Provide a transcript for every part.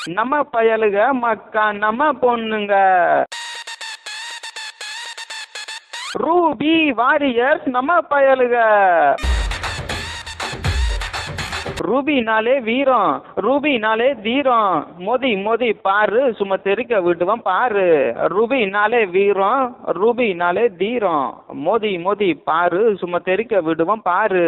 நம்ம பயலுக மக்கா நம்ம பொண்ணுங்க ரூபி வாரியர்ஸ் நம்ம பயலுக ரூபினாலே வீரம் ரூபினாலே தீரம் மோதி மோதி பாரு சும்மா தெறிக்க விட்டுவான் பாரு ரூபினாலே வீரம் ரூபினாலே தீரம் மோதி மோதி பாரு சும்மா தெறிக்க விடுவான் பாரு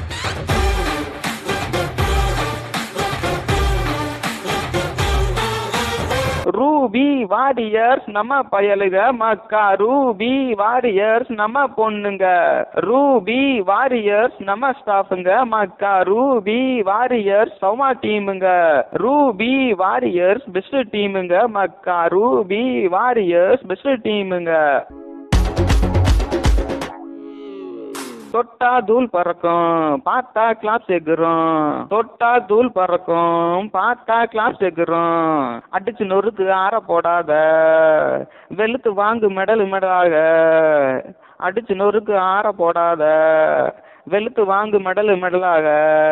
ரூபி வாரியர்ஸ் நம்ம பயலுக மக்கா ரூபி வாரியர்ஸ் நம்ம பொண்ணுங்க ரூபி வாரியர்ஸ் நம்ம ஸ்டாஃபுங்க மக்கா ரூபி வாரியர்ஸ் சௌமா டீமுங்க ரூபி வாரியர்ஸ் பெஸ்ட் டீமுங்க மக்கா ரூபி வாரியர்ஸ் பெஸ்ட் டீமுங்க தொட்டா தூள் பறக்கும் பார்த்தா கிளாஸ் எகுறோம் தொட்டா தூள் பறக்கும் பார்த்தா கிளாஸ் எகுறோம் அடிச்சு நொறுக்கு ஆற போடாத வெளுத்து வாங்கு மெடல் மெடலாக அடிச்சு நொறுக்கு ஆற போடாத வெளுத்து வாங்கு மெடல் மெடலாக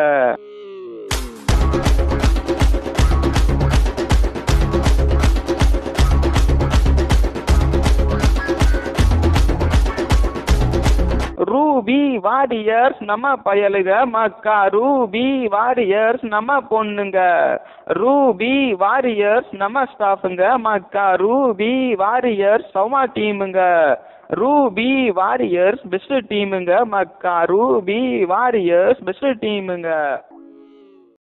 ரூபி வாரியர்ஸ் நம்ம பயலுக மக்கா ரூபி வாரியர்ஸ் நம்ம பொண்ணுங்க ரூபி வாரியர்ஸ் நம்ம ஸ்டாஃபுங்க மக்கா ரூபி வாரியர்ஸ் சௌமா டீமுங்க ரூபி வாரியர்ஸ் பெஸ்ட் டீமுங்க மக்கா ரூபி வாரியர்ஸ் பெஸ்ட் டீமுங்க